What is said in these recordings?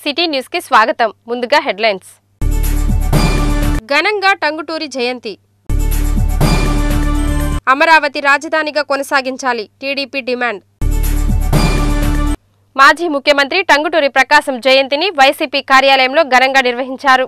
city news కి స్వాగతం ముందుగా హెడ్లైన్స్ ఘనంగా టంగుటూరి జయంతి అమరావతి రాజధానిగా కొనసాగించాలి టీడీపీ డిమాండ్ మాజీ ముఖ్యమంత్రి టంగుటూరి ప్రకాశం జయంతిని వైసీపీ కార్యాలయంలో ఘనంగా నిర్వహించారు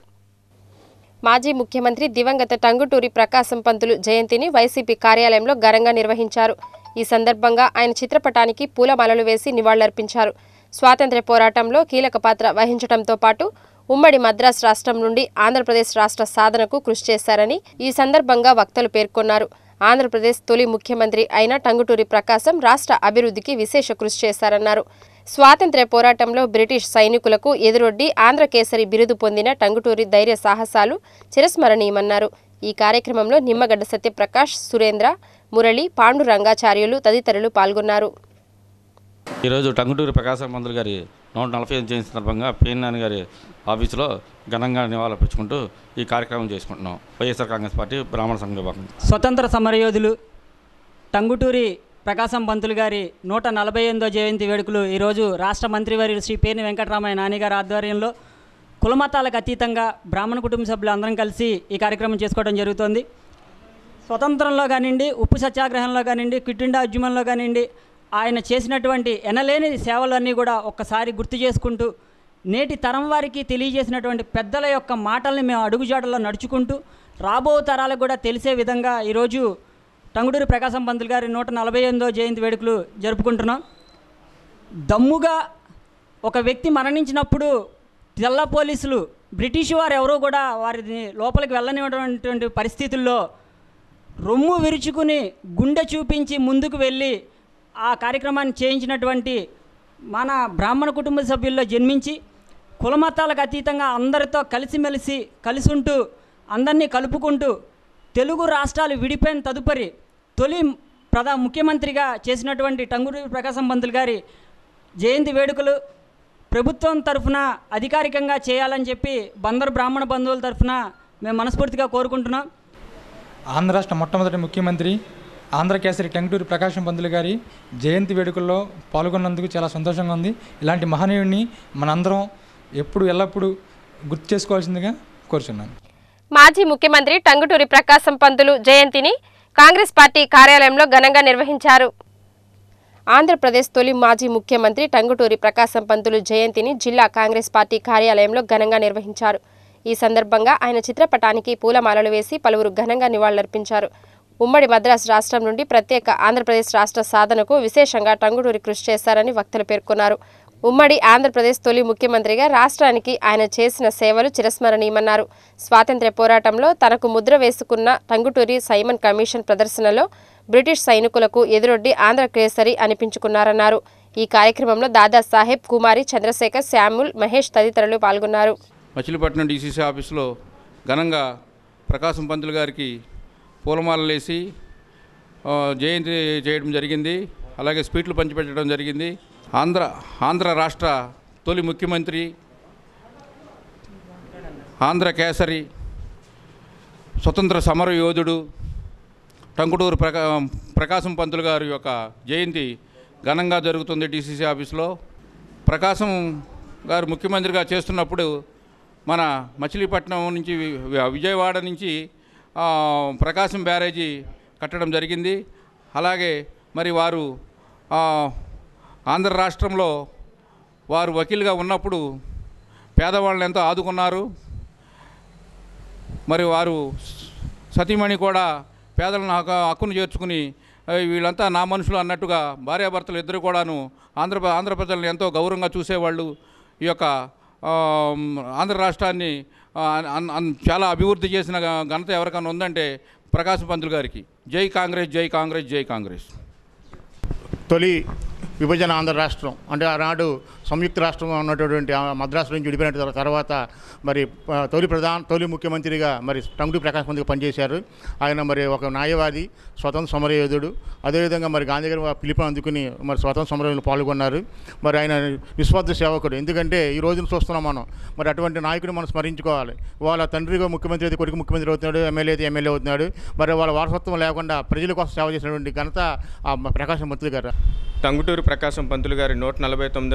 మాజీ ముఖ్యమంత్రి దివంగత టంగుటూరి ప్రకాశం పంతులు జయంతిని వైసీపీ కార్యాలయంలో ఘనంగా నిర్వహించారు ఈ సందర్భంగా ఆయన చిత్రపటానికి పూలమాలలు వేసి నివాళులర్పించారు స్వాతంత్ర్య పోరాటంలో కీలక పాత్ర వహించడంతో పాటు ఉమ్మడి మద్రాస్ రాష్ట్రం నుండి ఆంధ్రప్రదేశ్ రాష్ట్ర సాధనకు కృషి చేశారని ఈ సందర్భంగా వక్తలు పేర్కొన్నారు ఆంధ్రప్రదేశ్ తొలి ముఖ్యమంత్రి అయిన టంగుటూరి ప్రకాశం రాష్ట్ర అభివృద్ధికి విశేష కృషి చేశారన్నారు స్వాతంత్ర్య పోరాటంలో బ్రిటిష్ సైనికులకు ఎదురొడ్డి ఆంధ్రకేసరి బిరుదు పొందిన టంగుటూరి ధైర్య సాహసాలు చిరస్మరణీయమన్నారు ఈ కార్యక్రమంలో నిమ్మగడ్డ సత్యప్రకాష్ సురేంద్ర మురళి పాండురంగాచార్యులు తదితరులు పాల్గొన్నారు ఈరోజు టంగుటూరి ప్రకాశం మందులు గారి నూట నలభై ఐదు జయంతి సందర్భంగా పేర్నాని గారి ఆఫీసులో ఘనంగా నివాళులర్పించుకుంటూ ఈ కార్యక్రమం చేసుకుంటున్నాం వైఎస్ఆర్ కాంగ్రెస్ పార్టీ బ్రాహ్మణ సంఘ విభాగం స్వతంత్ర సమరయోధులు టంగుటూరి ప్రకాశం పంతులు గారి నూట నలభై ఎనిమిదో జయంతి వేడుకలు ఈరోజు రాష్ట్ర మంత్రివర్యులు శ్రీ పేర్ని వెంకటరామయ్య నానిగారి ఆధ్వర్యంలో కులమతాలకు అతీతంగా బ్రాహ్మణ కుటుంబ సభ్యులు అందరం కలిసి ఈ కార్యక్రమం చేసుకోవడం జరుగుతోంది స్వతంత్రంలో కానివ్వండి ఉప్పు సత్యాగ్రహంలో కానివ్వండి క్విట్ ఇండియా ఉద్యమంలో కానివ్వండి ఆయన చేసినటువంటి ఎనలేని సేవలన్నీ కూడా ఒక్కసారి గుర్తు చేసుకుంటూ నేటి తరం వారికి తెలియజేసినటువంటి పెద్దల యొక్క మాటల్ని మేము అడుగుజాడల్లో నడుచుకుంటూ రాబో తరాలకు కూడా తెలిసే విధంగా ఈరోజు టంగుడూరి ప్రకాశం పంతులు గారి నూట నలభై ఎనిమిదో జయంతి వేడుకలు జరుపుకుంటున్నాం దమ్ముగా ఒక వ్యక్తి మరణించినప్పుడు తెల్ల పోలీసులు బ్రిటిష్ వారు ఎవరూ కూడా వారిని లోపలికి వెళ్ళనివ్వటువంటి పరిస్థితుల్లో రొమ్ము విరుచుకుని గుండె చూపించి ముందుకు వెళ్ళి ఆ కార్యక్రమాన్ని చేయించినటువంటి మన బ్రాహ్మణ కుటుంబ సభ్యుల్లో జన్మించి కులమతాలకు అతీతంగా అందరితో కలిసిమెలిసి కలిసి ఉంటూ అందరినీ కలుపుకుంటూ తెలుగు రాష్ట్రాలు విడిపోయిన తదుపరి తొలి ప్రధా ముఖ్యమంత్రిగా చేసినటువంటి టంగుటూరి ప్రకాశం పంతులు గారి జయంతి వేడుకలు ప్రభుత్వం తరఫున అధికారికంగా చేయాలని చెప్పి బందరు బ్రాహ్మణ బంధువుల తరఫున మేము మనస్ఫూర్తిగా కోరుకుంటున్నాం ఆంధ్ర రాష్ట్ర మొట్టమొదటి ముఖ్యమంత్రి ఆంధ్రకేసరి టెంగుటూరి ప్రకాశం పంతులు గారి జయంతి వేడుకల్లో పాల్గొన్నందుకు చాలా సంతోషంగా ఉంది ఇలాంటి మహనీయుడిని మనందరం ఎప్పుడు ఎల్లప్పుడూ గుర్తు చేసుకోవాల్సిందిగా కోరుచున్నాను మాజీ ముఖ్యమంత్రి టంగుటూరి ప్రకాశం పంతులు జయంతిని కాంగ్రెస్ పార్టీ కార్యాలయంలో ఘనంగా నిర్వహించారు ఆంధ్రప్రదేశ్ తొలి మాజీ ముఖ్యమంత్రి టంగుటూరి ప్రకాశం పంతులు జయంతిని జిల్లా కాంగ్రెస్ పార్టీ కార్యాలయంలో ఘనంగా నిర్వహించారు ఈ సందర్భంగా ఆయన చిత్రపటానికి పూలమాలలు వేసి పలువురు ఘనంగా నివాళులర్పించారు ఉమ్మడి మద్రాసు రాష్ట్రం నుండి ప్రత్యేక ఆంధ్రప్రదేశ్ రాష్ట్ర సాధనకు విశేషంగా టంగుటూరి కృషి చేశారని వక్తలు పేర్కొన్నారు ఉమ్మడి ఆంధ్రప్రదేశ్ తొలి ముఖ్యమంత్రిగా రాష్ట్రానికి ఆయన చేసిన సేవలు చిరస్మరణీయమన్నారు స్వాతంత్ర్య పోరాటంలో తనకు ముద్ర వేసుకున్న టంగుటూరి సైమన్ కమిషన్ ప్రదర్శనలో బ్రిటిష్ సైనికులకు ఎదురొడ్డి ఆంధ్ర కేసరి అనిపించుకున్నారన్నారు ఈ కార్యక్రమంలో దాదాసాహెబ్ కుమారి చంద్రశేఖర్ శామ్యుల్ మహేష్ తదితరులు పాల్గొన్నారు మచిలీపట్నం డీసీసీ ఆఫీసులో ఘనంగా ప్రకాశం పంతులు గారికి పూలమాలలు వేసి ఆ, జయంతి చేయడం జరిగింది అలాగే స్వీట్లు పంచిపెట్టడం జరిగింది ఆంధ్ర ఆంధ్ర రాష్ట్ర తొలి ముఖ్యమంత్రి ఆంధ్ర కేసరి స్వతంత్ర సమర యోధుడు టంకుటూరు ప్రకా ప్రకాశం పంతులు గారి యొక్క జయంతి ఘనంగా జరుగుతుంది డీసీసీ ఆఫీస్లో ప్రకాశం గారు ముఖ్యమంత్రిగా చేస్తున్నప్పుడు మన మచిలీపట్నం నుంచి వి- విజయవాడ నుంచి ఆ, ప్రకాశం బ్యారేజీ కట్టడం జరిగింది అలాగే మరి వారు ఆ, ఆంధ్ర రాష్ట్రంలో వారు వకీలుగా ఉన్నప్పుడు పేదవాళ్ళని ఎంతో ఆదుకున్నారు మరి వారు సతీమణి కూడా పేదలను హక్కు హక్కును చేర్చుకుని "ఏ, వీళ్ళంతా నా మనుషులు అన్నట్టుగా భార్యాభర్తలు ఇద్దరు కూడాను ఆంధ్ర ఆంధ్ర ప్రజలను ఎంతో గౌరవంగా చూసేవాళ్ళు ఈ యొక్క ఆ, ఆంధ్ర రాష్ట్రాన్ని ఆ, అన్- అన్- చాలా అభివృద్ధి చేసిన ఘ- ఘనత ఎవరికైనా ఉందంటే ప్రకాశం పంతులు గారికి జై కాంగ్రెస్ జై కాంగ్రెస్ జై కాంగ్రెస్ తొలి విభజన ఆంధ్ర రాష్ట్రం అంటే ఆనాడు సంయుక్త రాష్ట్రంగా ఉన్నటువంటి ఆ మద్రాసు నుంచి విడిపోయిన తర్వా- తర్వాత మరి ఆ, తొలి ప్రధాన తొలి ముఖ్యమంత్రిగా మరి టంగుటి ప్రకాశ్ పంతులు పనిచేశారు ఆయన మరి ఒక న్యాయవాది స్వతంత్ర సమరయోధుడు అదేవిధంగా మరి గాంధీ గారి పిలుపుని అందుకుని మరి స్వతంత్ర సమరంలో పాల్గొన్నారు మరి ఆయన నిస్వార్థ సేవకుడు ఎందుకంటే ఈ రోజున చూస్తున్నాం మనం మరి అటువంటి నాయకుడిని మనం స్మరించుకోవాలి వాళ్ళ తండ్రిగా ముఖ్యమంత్రి అయితే కొడుకు ముఖ్యమంత్రి అవుతున్నాడు ఎమ్మెల్యే అయితే ఎమ్మెల్యే అవుతున్నాడు మరి వాళ్ళ వారసత్వం లేకుండా ప్రజల కోసం సేవ చేసినటువంటి ఘనత ఆ ప్రకాశం పంతులు గారు టంగుటూరి ప్రకాశం పంతులు గారి నూట నలభై తొమ్మిదవ జయంతి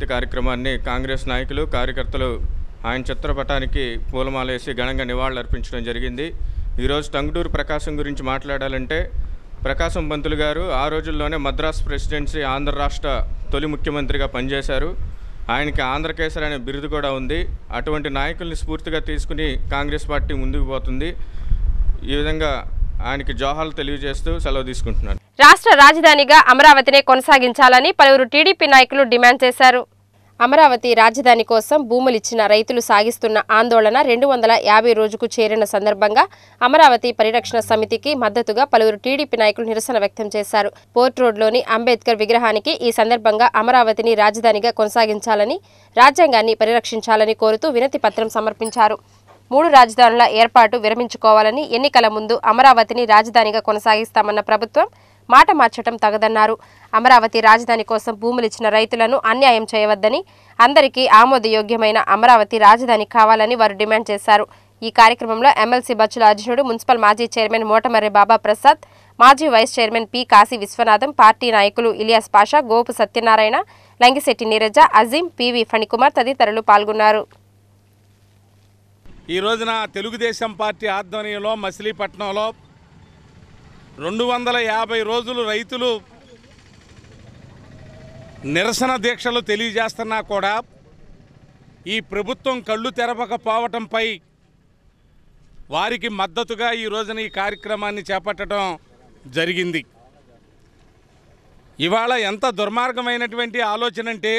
కార్యక్రమాన్ని కాంగ్రెస్ నాయకులు కార్యకర్తలు ఆయన చిత్రపటానికి పూలమాలేసి ఘనంగా నివాళులు అర్పించడం జరిగింది ఈరోజు టంగుటూరు ప్రకాశం గురించి మాట్లాడాలంటే ప్రకాశం పంతులు గారు ఆ రోజుల్లోనే మద్రాస్ ప్రెసిడెన్సీ ఆంధ్ర రాష్ట్ర తొలి ముఖ్యమంత్రిగా పనిచేశారు ఆయనకి ఆంధ్రకేసరి అనే బిరుదు కూడా ఉంది అటువంటి నాయకుల్ని స్ఫూర్తిగా తీసుకుని కాంగ్రెస్ పార్టీ ముందుకు పోతుంది ఈ విధంగా ఆయనకి జోహాలు తెలియజేస్తూ సెలవు తీసుకుంటున్నాను రాష్ట్ర రాజధానిగా అమరావతినే కొనసాగించాలని పలువురు టీడీపీ నాయకులు డిమాండ్ చేశారు అమరావతి రాజధాని కోసం భూములిచ్చిన రైతులు సాగిస్తున్న ఆందోళన రెండు వందల యాభై రోజుకు చేరిన సందర్భంగా అమరావతి పరిరక్షణ సమితికి మద్దతుగా పలువురు టీడీపీ నాయకులు నిరసన వ్యక్తం చేశారు పోర్ట్ రోడ్లోని అంబేద్కర్ విగ్రహానికి ఈ సందర్భంగా అమరావతిని రాజధానిగా కొనసాగించాలని రాజ్యాంగాన్ని పరిరక్షించాలని కోరుతూ వినతి పత్రం సమర్పించారు మూడు రాజధానుల ఏర్పాటు విరమించుకోవాలని ఎన్నికల ముందు అమరావతిని రాజధానిగా కొనసాగిస్తామన్న ప్రభుత్వం మాట మార్చటం తగదన్నారు అమరావతి రాజధాని కోసం భూములిచ్చిన రైతులను అన్యాయం చేయవద్దని అందరికీ ఆమోదయోగ్యమైన అమరావతి రాజధాని కావాలని వారు డిమాండ్ చేశారు ఈ కార్యక్రమంలో ఎమ్మెల్సీ బచ్చుల అర్జునుడు మున్సిపల్ మాజీ చైర్మన్ మోటమర్రి బాబా ప్రసాద్ మాజీ vice chairman P Kashi Vishwanatham party నాయకులు ఇలియాస్ పాషా గోపు సత్యనారాయణ లంగిశెట్టి నీరజ అజీం పివి ఫణికుమార్ తదితరులు పాల్గొన్నారు ఈ రోజున తెలుగుదేశం పార్టీ ఆధ్వర్యంలో మచిలీపట్నంలో రెండు వందల యాభై రోజులు రైతులు నిరసన దీక్షలు తెలియజేస్తున్నా కూడా ఈ ప్రభుత్వం కళ్ళు తెరవకపోవటంపై వారికి మద్దతుగా ఈ రోజున ఈ కార్యక్రమాన్ని చేపట్టడం జరిగింది ఇవాళ ఎంత దుర్మార్గమైనటువంటి ఆలోచన అంటే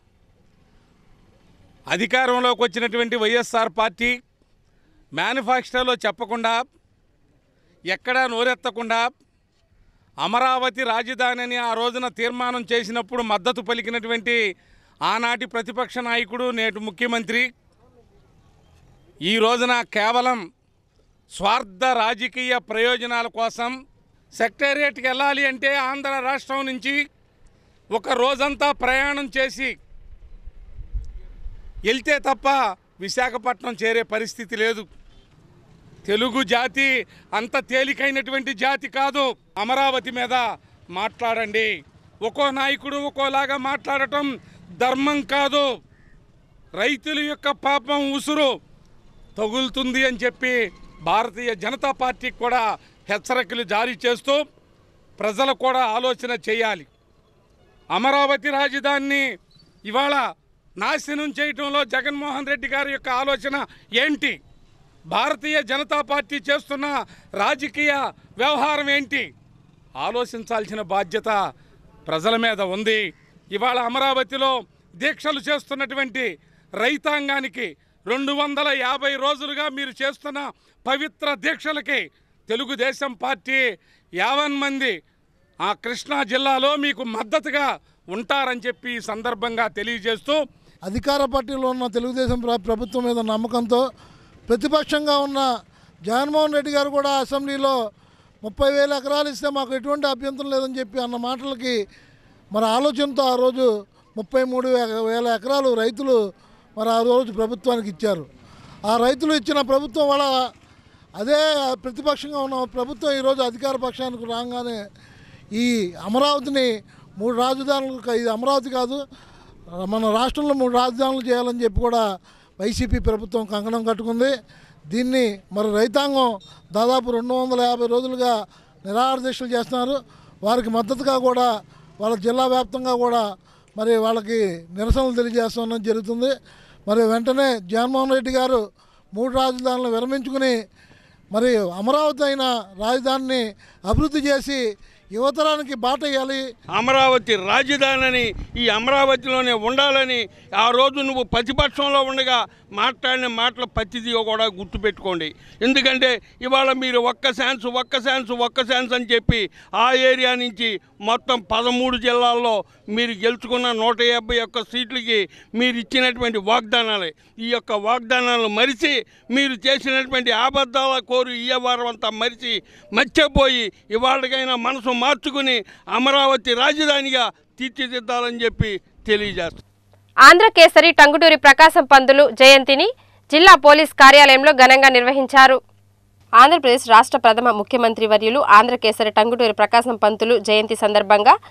అధికారంలోకి వచ్చినటువంటి వైఎస్ఆర్ పార్టీ మేనిఫెస్టోలో చెప్పకుండా ఎక్కడా నోరెత్తకుండా అమరావతి రాజధాని అని ఆ రోజున తీర్మానం చేసినప్పుడు మద్దతు పలికినటువంటి ఆనాటి ప్రతిపక్ష నాయకుడు నేటి ముఖ్యమంత్రి ఈ రోజున కేవలం స్వార్థ రాజకీయ ప్రయోజనాల కోసం సెక్రటేరియట్కి వెళ్ళాలి అంటే ఆంధ్ర రాష్ట్రం నుంచి ఒక రోజంతా ప్రయాణం చేసి వెళ్తే తప్ప విశాఖపట్నం చేరే పరిస్థితి లేదు తెలుగు జాతి అంత తేలికైనటువంటి జాతి కాదు అమరావతి మీద మాట్లాడండి ఒక్కో నాయకుడు ఒక్కోలాగా మాట్లాడటం ధర్మం కాదు రైతుల యొక్క పాపం ఉసురు తగులుతుంది అని చెప్పి భారతీయ జనతా పార్టీకి కూడా హెచ్చరికలు జారీ చేస్తూ ప్రజలు కూడా ఆలోచన చేయాలి అమరావతి రాజధానిని ఇవాళ నాశనం చేయటంలో జగన్మోహన్ రెడ్డి గారి యొక్క ఆలోచన ఏంటి భారతీయ జనతా పార్టీ చేస్తున్న రాజకీయ వ్యవహారం ఏంటి ఆలోచించాల్సిన బాధ్యత ప్రజల మీద ఉంది ఇవాళ అమరావతిలో దీక్షలు చేస్తున్నటువంటి రైతాంగానికి రెండు వందల యాభై రోజులుగా మీరు చేస్తున్న పవిత్ర దీక్షలకి తెలుగుదేశం పార్టీ యావన్ మంది ఆ కృష్ణా జిల్లాలో మీకు మద్దతుగా ఉంటారని చెప్పి ఈ సందర్భంగా తెలియజేస్తూ అధికార పార్టీలో ఉన్న తెలుగుదేశం ప్ర- ప్రభుత్వం మీద నమ్మకంతో ప్రతిపక్షంగా ఉన్న జగన్మోహన్ రెడ్డి గారు కూడా అసెంబ్లీలో ముప్పై వేల ఎకరాలు ఇస్తే మాకు ఎటువంటి అభ్యంతరం లేదని చెప్పి అన్న మాటలకి మరి ఆలోచనతో ఆ రోజు ముప్పై మూడు వే- వేల ఎకరాలు రైతులు మరి ఆ రోజు ప్రభుత్వానికి ఇచ్చారు ఆ రైతులు ఇచ్చిన ప్రభుత్వం వల్ల అదే ప్రతిపక్షంగా ఉన్న ప్రభుత్వం ఈరోజు అధికార పక్షానికి రాగానే ఈ అమరావతిని మూడు రాజధానులు క- ఇది అమరావతి కాదు మన రాష్ట్రంలో మూడు రాజధానులు చేయాలని చెప్పి కూడా వైసీపీ ప్రభుత్వం కంకణం కట్టుకుంది దీన్ని మరి రైతాంగం దాదాపు రెండు వందల యాభై రోజులుగా నిరాహార దీక్షలు చేస్తున్నారు వారికి మద్దతుగా కూడా వాళ్ళ జిల్లా వ్యాప్తంగా కూడా మరి వాళ్ళకి నిరసనలు తెలియజేస్తామని జరుగుతుంది మరి వెంటనే జగన్మోహన్ రెడ్డి గారు మూడు రాజధానులు విరమించుకుని మరి అమరావతి అయిన రాజధానిని అభివృద్ధి చేసి యువతరానికి బాట వేయాలి అమరావతి రాజధానిని ఈ అమరావతిలోనే ఉండాలని ఆ రోజు నువ్వు ప్రతిపక్షంలో ఉండగా మాట్లాడిన మాటల ప్రతిదీ కూడా గుర్తుపెట్టుకోండి ఎందుకంటే ఇవాళ మీరు ఒక్క ఛాన్స్ ఒక్క ఛాన్స్ ఒక్క ఛాన్స్ అని చెప్పి ఆ ఏరియా నుంచి మొత్తం పదమూడు జిల్లాల్లో మీరు గెలుచుకున్న నూట యాభై ఒక్క సీట్లకి మీరు ఇచ్చినటువంటి వాగ్దానాలే ఈ యొక్క వాగ్దానాలను మరిచి మీరు చేసినటువంటి ఆబద్ధాల కోరు ఈ వారం అంతా మరిచి మర్చిపోయి ఇవాళకైనా మనసు మార్చుకుని అమరావతి రాజధానిగా తీర్చిదిద్దాలని చెప్పి తెలియజేస్తాను ఆంధ్రకేసరి టంగుటూరి ప్రకాశం పంతులు జయంతిని జిల్లా పోలీస్ కార్యాలయంలో ఘనంగా నిర్వహించారు ఆంధ్రప్రదేశ్ రాష్ట్ర ప్రథమ ముఖ్యమంత్రి వర్యులు ఆంధ్రకేసరి టంగుటూరి ప్రకాశం పంతులు జయంతి సందర్భంగా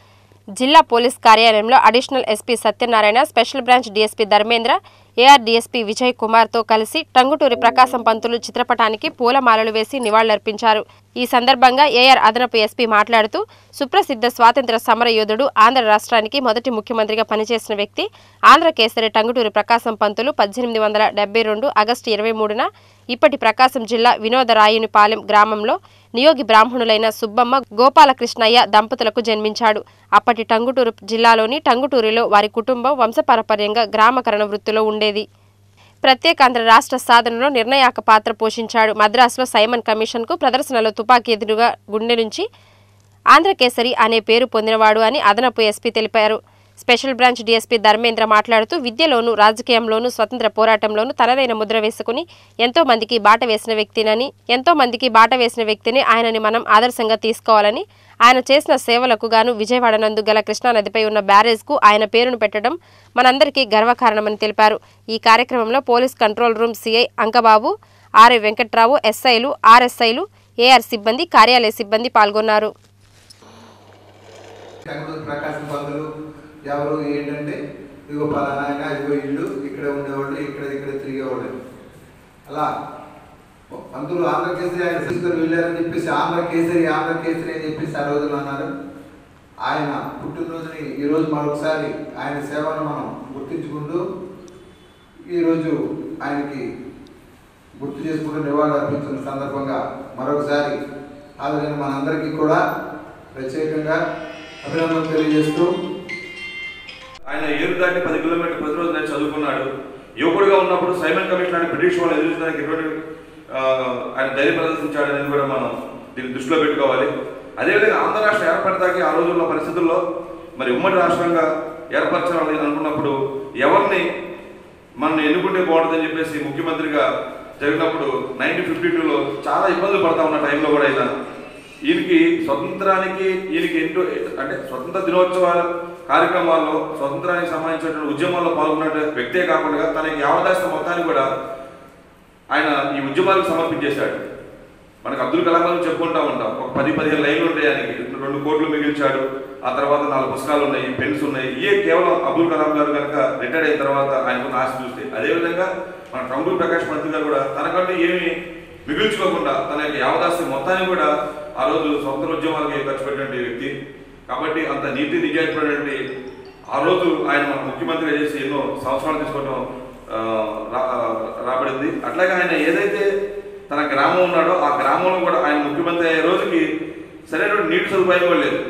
జిల్లా పోలీస్ కార్యాలయంలో additional SP Satyanarayana special branch DSP Dharmendra AR DSP Vijay కుమార్తో కలిసి టంగుటూరి ప్రకాశం పంతులు చిత్రపటానికి పూలమాలలు వేసి నివాళులర్పించారు ఈ సందర్భంగా ఏఆర్ అదనపు ఎస్పీ మాట్లాడుతూ సుప్రసిద్ధ స్వాతంత్ర సమర యోధుడు ఆంధ్ర రాష్ట్రానికి మొదటి ముఖ్యమంత్రిగా పనిచేసిన వ్యక్తి ఆంధ్ర కేసరి టంగుటూరి ప్రకాశం పంతులు పద్దెనిమిది వందల డెబ్బై రెండు ఆగస్టు ఇరవై మూడున ఇప్పటి ప్రకాశం జిల్లా వినోదరాయునిపాలెం గ్రామంలో నియోగి బ్రాహ్మణులైన సుబ్బమ్మ గోపాలకృష్ణయ్య దంపతులకు జన్మించాడు అప్పటి టంగుటూరు జిల్లాలోని టంగుటూరిలో వారి కుటుంబం వంశపారపర్యంగా గ్రామకరణ వృత్తిలో ఉండేది ప్రత్యేకాంధ్ర రాష్ట్ర సాధనలో నిర్ణాయక పాత్ర పోషించాడు మద్రాసులో సైమన్ కమిషన్కు ప్రదర్శనలో తుపాకీ ఎదురుగా గుండె నుంచి ఆంధ్రకేసరి అనే పేరు పొందినవాడు అని అదనపు ఎస్పీ తెలిపారు స్పెషల్ బ్రాంచ్ డీఎస్పీ ధర్మేంద్ర మాట్లాడుతూ విద్యలోనూ రాజకీయంలోనూ స్వతంత్ర పోరాటంలోనూ తనదైన ముద్ర వేసుకుని ఎంతో మందికి బాట వేసిన వ్యక్తినని ఎంతో మందికి బాట వేసిన వ్యక్తిని ఆయనని మనం ఆదర్శంగా తీసుకోవాలని ఆయన చేసిన సేవలకు గాను విజయవాడ నందు గల కృష్ణానదిపై ఉన్న బ్యారేజ్కు ఆయన పేరును పెట్టడం మనందరికీ గర్వకారణమని తెలిపారు ఈ కార్యక్రమంలో police control room CI Ankababu RA Venkatrao ఎస్ఐలు ఆర్ఎస్ఐలు ఏఆర్ సిబ్బంది కార్యాలయ సిబ్బంది పాల్గొన్నారు టంగుటూరు ప్రకాశం పంతులు ఎవరు ఏంటంటే ఇదిగో పలానా ఆయన ఇదిగో ఇల్లు ఇక్కడ ఉండేవాళ్ళు ఇక్కడ ఇక్కడ తిరిగేవాళ్ళు అలా పంతులు ఆంధ్ర కేసరి ఆయన తీసుకొని వెళ్ళారని చెప్పేసి ఆంధ్ర కేసరి ఆంధ్ర కేసరి అని చెప్పేసి ఆ రోజులు అన్నారు ఆయన పుట్టినరోజుని ఈరోజు మరొకసారి ఆయన సేవను మనం గుర్తించుకుంటూ ఈరోజు ఆయనకి గుర్తు చేసుకుంటూ నివాళులు అర్పించిన సందర్భంగా మరొకసారి హాజరైన మనందరికీ కూడా ప్రత్యేకంగా అభినందనలు తెలియజేస్తూ ఆయన ఏరు దాటి పది కిలోమీటర్ ప్రతిరోజు నేను చదువుకున్నాడు యువకుడిగా ఉన్నప్పుడు సైమన్ కమిషన్ అని బ్రిటిష్ వాళ్ళు ఎదుర్చడానికి ఎటువంటి ఆ, ఆయన ధైర్యం ప్రదర్శించాడు అనేది కూడా మనం దీన్ని దృష్టిలో పెట్టుకోవాలి అదేవిధంగా ఆంధ్ర రాష్ట్రం ఏర్పడటానికి ఆ రోజుల్లో పరిస్థితుల్లో మరి ఉమ్మడి రాష్ట్రంగా ఏర్పరచాలని అనుకున్నప్పుడు ఎవరిని మనం ఎన్నుకుంటే బాగుంటుందని చెప్పేసి ముఖ్యమంత్రిగా జరిగినప్పుడు నైన్టీన్ ఫిఫ్టీ టూలో చాలా ఇబ్బందులు పడతా ఉన్న టైంలో కూడా ఆయన ఈయనకి స్వతంత్రానికి ఈయనకి ఎంతో అంటే స్వతంత్ర దినోత్సవాల కార్యక్రమాల్లో స్వతంత్రానికి సంబంధించినటువంటి ఉద్యమాల్లో పాల్గొన్న వ్యక్తే కాకుండా తనకి యావదాస్త మొత్తాన్ని కూడా ఆయన ఈ ఉద్యమాలకు సమర్పించేశాడు మనకు అబ్దుల్ కలాం గారు చెప్పుకుంటా ఉంటాం ఒక పది పదిహేను లైన్లు ఉంటాయి ఆయనకి రెండు కోట్లు మిగిల్చాడు ఆ తర్వాత నాలుగు పుస్తకాలు ఉన్నాయి పెన్స్ ఉన్నాయి ఇవే కేవలం అబ్దుల్ కలాం గారు కనుక రిటైర్డ్ అయిన తర్వాత ఆయనకు ఆశ చూస్తే అదేవిధంగా మన టంగుల్ ప్రకాష్ మంత్రి గారు కూడా తనకంటూ ఏమి మిగిల్చుకోకుండా తన యొక్క యావదాస్తి మొత్తాన్ని కూడా ఆ రోజు స్వతంత్ర ఉద్యమాలకి ఖర్చు పెట్టినటువంటి వ్యక్తి కాబట్టి అంత నీతి నిజాయితీపడినటువంటి ఆ రోజు ఆయన మన ముఖ్యమంత్రిగా చేసి ఎన్నో సంవత్సరాలు తీసుకోవడం ఆ, రా- రాబడింది అట్లాగే ఆయన ఏదైతే తన గ్రామం ఉన్నాడో ఆ గ్రామంలో కూడా ఆయన ముఖ్యమంత్రి అయ్యే రోజుకి సరైనటువంటి నీటి సదుపాయం కూడా లేదు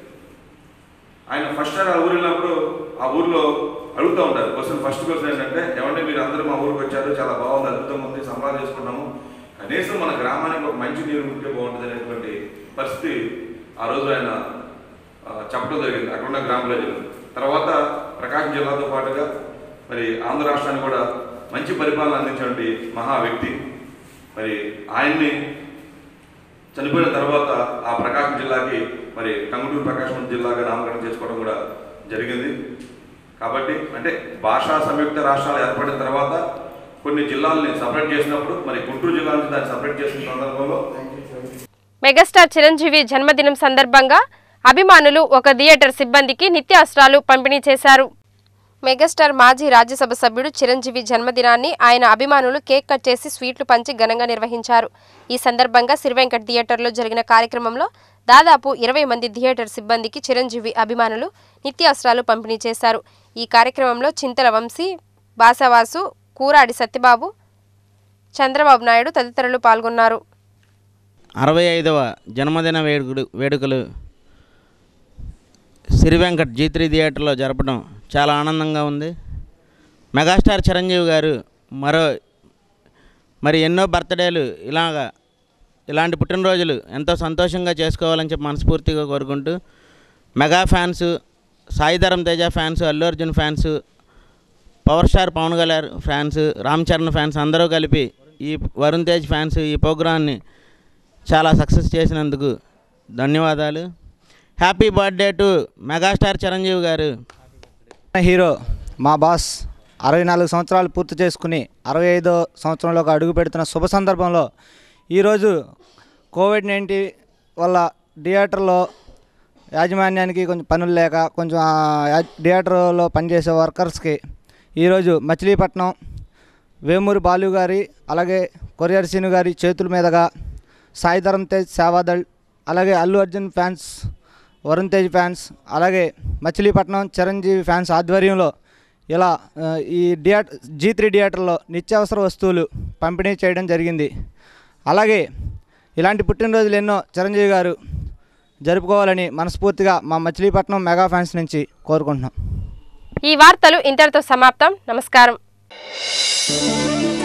ఆయన ఫస్ట్ టైం ఆ ఊరు వెళ్ళినప్పుడు ఆ ఊర్లో అడుగుతూ ఉంటారు క్వశ్చన్ ఫస్ట్ క్వశ్చన్ ఏంటంటే ఏమంటే మీరు అందరూ మా ఊరికి వచ్చారు చాలా బాగుంది అద్భుతంగా ఉంది సంపాదన చేసుకున్నాము కనీసం మన గ్రామానికి ఒక మంచి నీరు ఉంటే బాగుంటుంది అనేటువంటి పరిస్థితి ఆ రోజు ఆయన ఆ, చెప్పడం జరిగింది అక్కడున్న గ్రామ ప్రజలు తర్వాత ప్రకాశం జిల్లాతో పాటుగా మరి ఆంధ్ర రాష్ట్రానికి కూడా మంచి పరిపాలన అందించినటువంటి మహా వ్యక్తి మరి ఆయన్ని చనిపోయిన తర్వాత ఆ ప్రకాశం జిల్లాకి మరి టంగుటూరు ప్రకాశం జిల్లాగా నామకరణం చేసుకోవడం కూడా జరిగింది కాబట్టి అంటే భాషా సంయుక్త రాష్ట్రాలు ఏర్పడిన తర్వాత కొన్ని జిల్లాలని సపరేట్ చేసినప్పుడు మరి గుంటూరు జిల్లా నుంచి దాన్ని సపరేట్ చేసిన సందర్భంలో మెగాస్టార్ చిరంజీవి జన్మదినం సందర్భంగా అభిమానులు ఒక థియేటర్ సిబ్బందికి నిత్యావసరాలు పంపిణీ చేశారు మెగాస్టార్ మాజీ రాజ్యసభ సభ్యుడు చిరంజీవి జన్మదినాన్ని ఆయన అభిమానులు కేక్ కట్ చేసి స్వీట్లు పంచి ఘనంగా నిర్వహించారు ఈ సందర్భంగా సిరివెంకట్ థియేటర్లో జరిగిన కార్యక్రమంలో దాదాపు ఇరవై మంది థియేటర్ సిబ్బందికి చిరంజీవి అభిమానులు నిత్యావసరాలు పంపిణీ చేశారు ఈ కార్యక్రమంలో చింతల వంశీ బాసవాసు కూరాడి సత్యబాబు చంద్రబాబు నాయుడు తదితరులు పాల్గొన్నారు అరవై ఐదవ జన్మదిన వేడుకలు వేడుకలు సిరి వెంకట్ జీ త్రీ థియేటర్లో జరపడం చాలా ఆనందంగా ఉంది మెగాస్టార్ చిరంజీవి గారు మరో మరి ఎన్నో బర్త్డేలు ఇలాగా ఇలాంటి పుట్టినరోజులు ఎంతో సంతోషంగా చేసుకోవాలని చెప్పి మనస్ఫూర్తిగా కోరుకుంటూ mega fans Saidharam Teja fans Allu Arjun fans power star Pawan Kalyan fans Ram Charan fans అందరూ కలిపి ఈ వరుణ్ తేజ్ ఫ్యాన్స్ ఈ ప్రోగ్రాన్ని చాలా సక్సెస్ చేసినందుకు ధన్యవాదాలు happy birthday to megastar Chiranjeevi గారు హీరో మా బాస్ అరవై నాలుగు సంవత్సరాలు పూర్తి చేసుకుని అరవై ఐదో సంవత్సరంలోకి అడుగు పెడుతున్న శుభ సందర్భంలో ఈరోజు కోవిడ్ నైన్టీన్ వల్ల థియేటర్లో యాజమాన్యానికి కొంచెం పనులు లేక కొంచెం ఆ యా- థియేటర్లో పనిచేసే వర్కర్స్కి ఈరోజు మచిలీపట్నం వేమూరి బాలు గారి అలాగే కొరియర్ సీను గారి చేతుల మీదుగా సాయిధరం తేజ్ సేవాదళ్ అలాగే అల్లు అర్జున్ ఫ్యాన్స్ వరుణ్ తేజ్ ఫ్యాన్స్ అలాగే మచిలీపట్నం చిరంజీవి ఫ్యాన్స్ ఆధ్వర్యంలో ఇలా ఆ, ఈ థియేటర్ జీ త్రీ థియేటర్లో నిత్యావసర వస్తువులు పంపిణీ చేయడం జరిగింది అలాగే ఇలాంటి పుట్టినరోజులు ఎన్నో చిరంజీవి గారు జరుపుకోవాలని మనస్ఫూర్తిగా మా మచిలీపట్నం మెగా ఫ్యాన్స్ నుంచి కోరుకుంటున్నాం ఈ వార్తలు ఇంతటితో సమాప్తం నమస్కారం